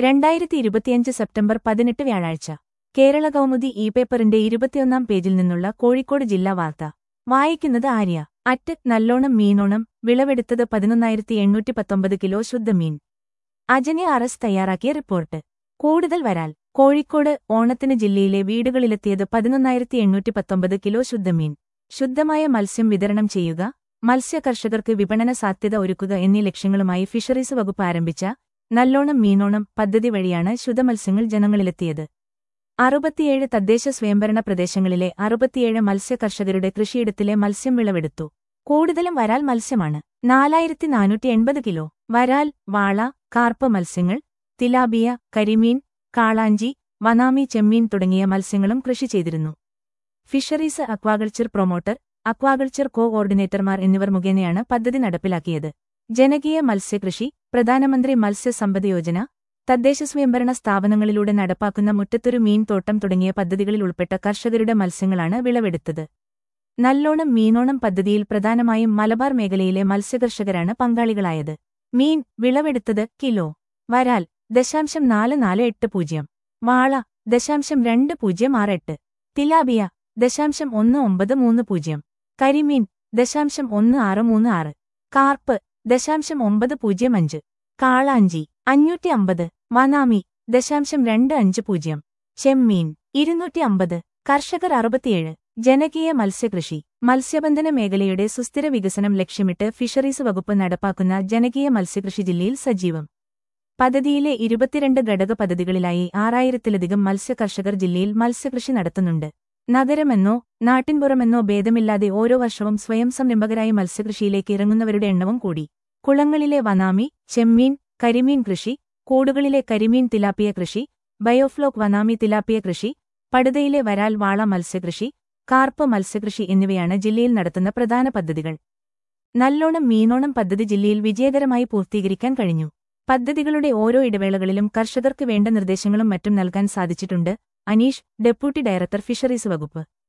രണ്ടായിരത്തി ഇരുപത്തിയഞ്ച് സെപ്റ്റംബർ പതിനെട്ട് വ്യാഴാഴ്ച കേരള കൗമുദി ഇ പേപ്പറിന്റെ ഇരുപത്തിയൊന്നാം പേജിൽ നിന്നുള്ള കോഴിക്കോട് ജില്ലാ വാർത്ത വായിക്കുന്നത് ആര്യ അറ്റ് നല്ലോണം മീനോണം വിളവെടുത്തത് പതിനൊന്നായിരത്തി എണ്ണൂറ്റി പത്തൊമ്പത് കിലോ ശുദ്ധമീൻ അജനെ അറസ് തയ്യാറാക്കിയ റിപ്പോർട്ട് കൂടുതൽ വരാൽ കോഴിക്കോട് ഓണത്തിന് ജില്ലയിലെ വീടുകളിലെത്തിയത് പതിനൊന്നായിരത്തി എണ്ണൂറ്റി പത്തൊമ്പത് കിലോ ശുദ്ധമീൻ ശുദ്ധമായ മത്സ്യം വിതരണം ചെയ്യുക മത്സ്യ കർഷകർക്ക് വിപണന സാധ്യത ഒരുക്കുക എന്നീ ലക്ഷ്യങ്ങളുമായി ഫിഷറീസ് വകുപ്പ് ആരംഭിച്ച നല്ലോണം മീനോണം പദ്ധതി വഴിയാണ് ശുദ്ധമത്സ്യങ്ങൾ ജനങ്ങളിലെത്തിയത് അറുപത്തിയേഴ് തദ്ദേശ സ്വയംഭരണ പ്രദേശങ്ങളിലെ അറുപത്തിയേഴ് മത്സ്യ കർഷകരുടെ കൃഷിയിടത്തിലെ മത്സ്യം വിളവെടുത്തു കൂടുതലും വരാൽ മത്സ്യമാണ് നാലായിരത്തി നാനൂറ്റി എൺപത് കിലോ വരാൽ വാള കാർപ്പ് മത്സ്യങ്ങൾ തിലാബിയ കരിമീൻ കാളാഞ്ചി വനാമി ചെമ്മീൻ തുടങ്ങിയ മത്സ്യങ്ങളും കൃഷി ചെയ്തിരുന്നു ഫിഷറീസ് അക്വാകൾച്ചർ പ്രൊമോട്ടർ അക്വാകൾച്ചർ കോ ഓർഡിനേറ്റർമാർ എന്നിവർ മുഖേനയാണ് പദ്ധതി നടപ്പിലാക്കിയത് ജനകീയ മത്സ്യകൃഷി പ്രധാനമന്ത്രി മത്സ്യസമ്പദ് യോജന തദ്ദേശ സ്വയംഭരണ സ്ഥാപനങ്ങളിലൂടെ നടപ്പാക്കുന്ന മുറ്റത്തൊരു മീൻ തോട്ടം തുടങ്ങിയ പദ്ധതികളിൽ ഉൾപ്പെട്ട കർഷകരുടെ മത്സ്യങ്ങളാണ് വിളവെടുത്തത് നല്ലോണം മീനോണം പദ്ധതിയിൽ പ്രധാനമായും മലബാർ മേഖലയിലെ മത്സ്യകർഷകരാണ് പങ്കാളികളായത് മീൻ വിളവെടുത്തത് കിലോ വരാൽ ദശാംശം നാല് നാല് എട്ട് പൂജ്യം വാള ദശാംശം രണ്ട് പൂജ്യം ആറ് എട്ട് തിലാബിയ ദശാംശം ഒന്ന് ഒമ്പത് മൂന്ന് പൂജ്യം കരിമീൻ ദശാംശം ഒന്ന് ആറ് മൂന്ന് ആറ് കാർപ്പ് ദശാംശം ഒമ്പത് പൂജ്യം അഞ്ച് കാളാഞ്ചി അഞ്ഞൂറ്റി അമ്പത് വനാമി ദശാംശം രണ്ട് അഞ്ച് പൂജ്യം ചെമ്മീൻ ഇരുന്നൂറ്റി അമ്പത് കർഷകർ അറുപത്തിയേഴ് ജനകീയ മത്സ്യകൃഷി മത്സ്യബന്ധന മേഖലയുടെ സുസ്ഥിര വികസനം ലക്ഷ്യമിട്ട് ഫിഷറീസ് വകുപ്പ് നടപ്പാക്കുന്ന ജനകീയ മത്സ്യകൃഷി ജില്ലയിൽ സജീവം പദ്ധതിയിലെ ഇരുപത്തിരണ്ട് ഘടക പദ്ധതികളിലായി ആറായിരത്തിലധികം മത്സ്യകർഷകർ ജില്ലയിൽ മത്സ്യകൃഷി നടത്തുന്നുണ്ട് നഗരമെന്നോ നാട്ടിൻപുറമെന്നോ ഭേദമില്ലാതെ ഓരോ വർഷവും സ്വയം സംരംഭകരായി മത്സ്യകൃഷിയിലേക്ക് ഇറങ്ങുന്നവരുടെ എണ്ണവും കൂടി കുളങ്ങളിലെ വനാമി ചെമ്മീൻ കരിമീൻ കൃഷി കൂടുകളിലെ കരിമീൻ തിലാപ്പിയ കൃഷി ബയോഫ്ലോക്ക് വനാമി തിലാപ്പിയ കൃഷി പടുതയിലെ വരാൽ വാള മത്സ്യകൃഷി കാർപ്പ് മത്സ്യകൃഷി എന്നിവയാണ് ജില്ലയിൽ നടത്തുന്ന പ്രധാന പദ്ധതികൾ നല്ലോണം മീനോണം പദ്ധതി ജില്ലയിൽ വിജയകരമായി പൂർത്തീകരിക്കാൻ കഴിഞ്ഞു പദ്ധതികളുടെ ഓരോ ഇടവേളകളിലും കർഷകർക്ക് വേണ്ട നിർദ്ദേശങ്ങളും മറ്റും നൽകാൻ സാധിച്ചിട്ടുണ്ട് അനീഷ് ഡെപ്യൂട്ടി ഡയറക്ടർ ഫിഷറീസ് വകുപ്പ്